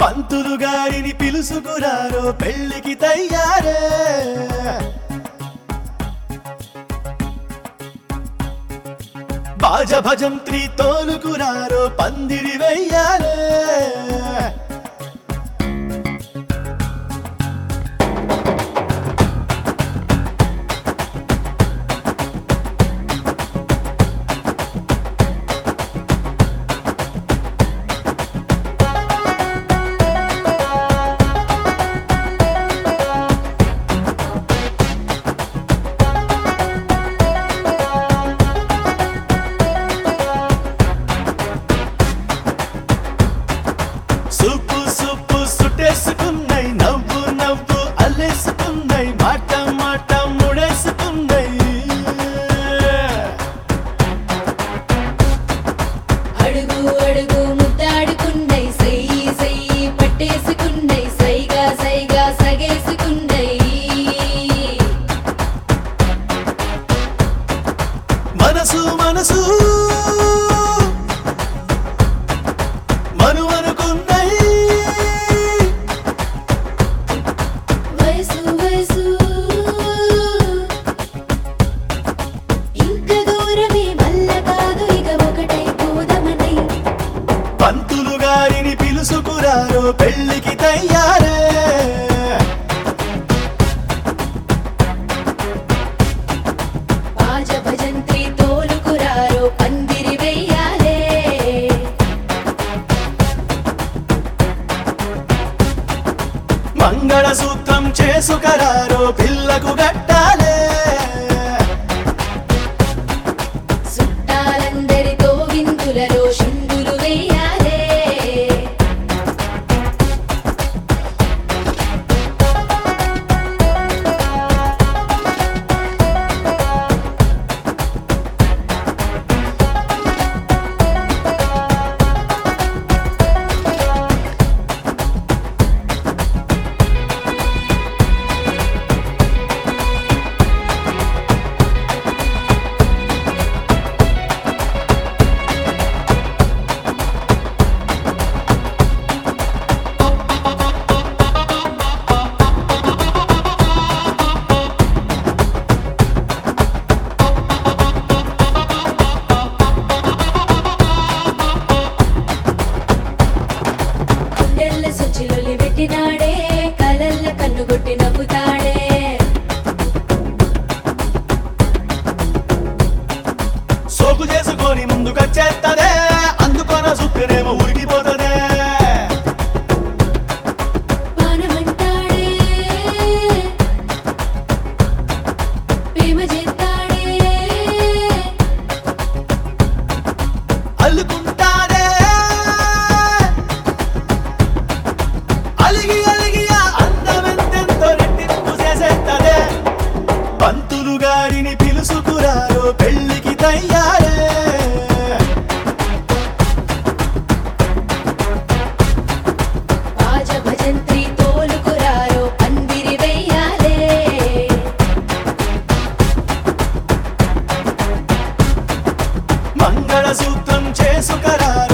పంతులు గారిని పిలుసుకురారో పెళ్లికి తయ్యారే బాజ భజంత్రి తోలుకురారో పందిరి వెయ్యారే సుప్పు సుప్పు సుట్టేసుకున్నాయి నవ్వు నవ్వు అల్లేసుకున్నాయి మాట మాట ముడేసుకున్నాయి అడుగు అడుగు ముద్దాడుకున్నై సయ్యి సయ్యి పట్టేసుకున్నై సైగా సైగా సగేసుకున్నై మనసు మనసు మను అనుకున్నాయి వయసు వయసు ఇంక దూరమే మల్ల కాదు ఇక ఒకటై పోదమనై పంతులు గారిని పిలుసుకురారో పెళ్లికి తయ్యారే బాజ భజంత్రి తోలుకురారో పందిరి వెయ్యాలే మంగళసూత్రం చేసుకరారో పిల్లకు గట్టాలే చుట్టాలందరితో విందులలో షుంగులు వెయ్యాలే గుండెల్ల సుచిలొలి పెట్టినాడే కలల్ల కన్నుగొట్టి నవ్వుతాడే సోకు చేసుకొని ముందుకొచ్చేస్తదే అందుకొన సుత్తనేమో ఉరికిపోతదే పానమంటాడే ప్రేమ చేస్తాడే అల్లుకుంటాదే అలిగి అలిగి ఆ అందమెంతెంతో రెట్టింపు చేసేస్తదే పంతులు గారిని పిలుసుకురారో పెళ్లికి తయ్యారే బాజ భజంత్రి తోలుకురారో పందిరి వెయ్యాలే మంగళసూత్రం చేసుకరారో